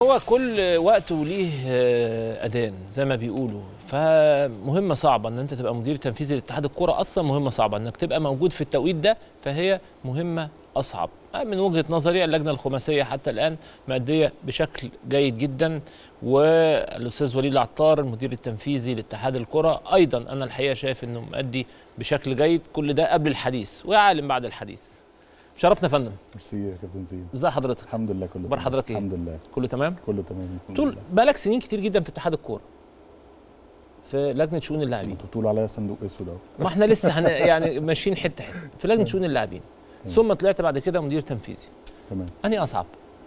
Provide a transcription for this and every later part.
هو كل وقت وليه آه، اذان زي ما بيقولوا فمهمه صعبه ان انت تبقى مدير تنفيذي لاتحاد الكره اصلا مهمه صعبه انك تبقى موجود في التوقيت ده فهي مهمه اصعب آه، من وجهه نظري اللجنه الخماسيه حتى الان ماديه بشكل جيد جدا والاستاذ وليد العطار المدير التنفيذي لاتحاد الكره ايضا انا الحقيقه شايف انه مادي بشكل جيد كل ده قبل الحديث وعالم بعد الحديث شرفنا يا فندم ميرسي يا كابتن زين ازي حضرتك الحمد لله كله أخبار تمام. حضرتك إيه؟ الحمد لله كله تمام كله تمام الحمد طول لله. بقالك سنين كتير جدا في اتحاد الكوره في لجنه شؤون اللاعبين انتوا بتقولوا عليا صندوق اسود اهو ما احنا لسه هن يعني ماشيين حته حته في لجنه شؤون اللاعبين ثم طلعت بعد كده مدير تنفيذي تمام انهي اصعب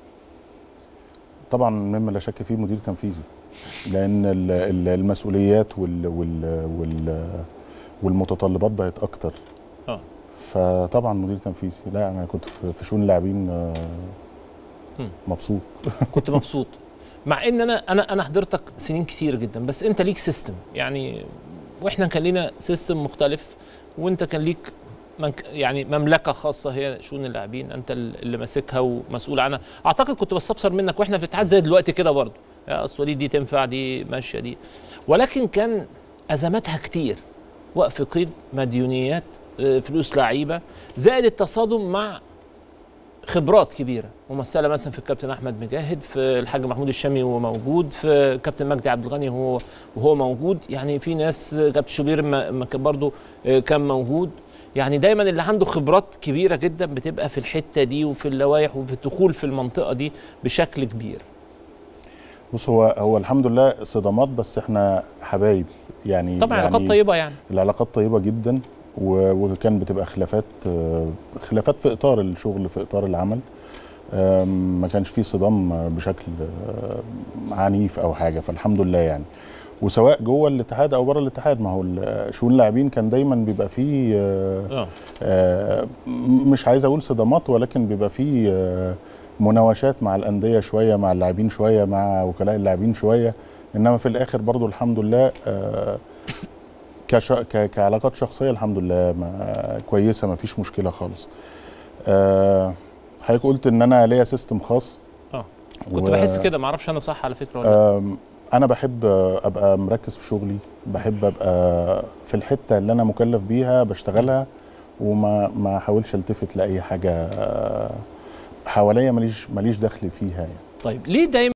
طبعا مما لا شك فيه مدير تنفيذي لان ال- ال- المسؤوليات وال وال وال والمتطلبات بقت اكتر اه فطبعا مدير تنفيذي لا انا كنت في في شؤون اللاعبين آه، مم. مبسوط كنت مبسوط مع ان انا انا انا حضرتك سنين كتير جدا بس انت ليك سيستم يعني واحنا كان لينا سيستم مختلف وانت كان ليك من يعني مملكه خاصه هي شؤون اللاعبين انت اللي ماسكها ومسؤول عنها اعتقد كنت بستفسر منك واحنا في الاتحاد زي دلوقتي كده برضه يا اصل وليد دي تنفع دي ماشيه دي ولكن كان ازماتها كتير وقف قيد مديونيات آه، فلوس لعيبه زائد التصادم مع خبرات كبيره ممثله مثلا في الكابتن احمد مجاهد في الحاج محمود الشامي وهو موجود في الكابتن مجدي عبد الغني وهو وهو موجود يعني في ناس كابتن شوبير ما ما كان برضو آه، كان موجود يعني دايما اللي عنده خبرات كبيره جدا بتبقى في الحته دي وفي اللوائح وفي الدخول في المنطقه دي بشكل كبير بص هو هو الحمد لله صدامات بس احنا حبايب يعني طبعا يعني علاقات طيبه يعني العلاقات طيبه جدا و- وكان بتبقى خلافات آه، خلافات في اطار الشغل في اطار العمل آم، ما كانش فيه صدام آه، بشكل آه، عنيف او حاجه فالحمد لله يعني وسواء جوه الاتحاد او بره الاتحاد ما هو ال- شؤون اللاعبين كان دايما بيبقى فيه آه، اه آه، م- مش عايز اقول صدامات ولكن بيبقى فيه آه، مناوشات مع الانديه شويه مع اللاعبين شويه مع وكلاء اللاعبين شويه انما في الاخر برضو الحمد لله آه، كش... ك... كعلاقات شخصيه الحمد لله ما... كويسه ما فيش مشكله خالص آه، حضرتك قلت ان انا ليا سيستم خاص اه كنت و- بحس كده ما اعرفش انا صح على فكره ولا لا. آم، انا بحب آه، ابقى مركز في شغلي بحب ابقى في الحته اللي انا مكلف بيها بشتغلها وما ما احاولش التفت لاي حاجه آه، حواليا ماليش ماليش دخل فيها يعني طيب ليه دايما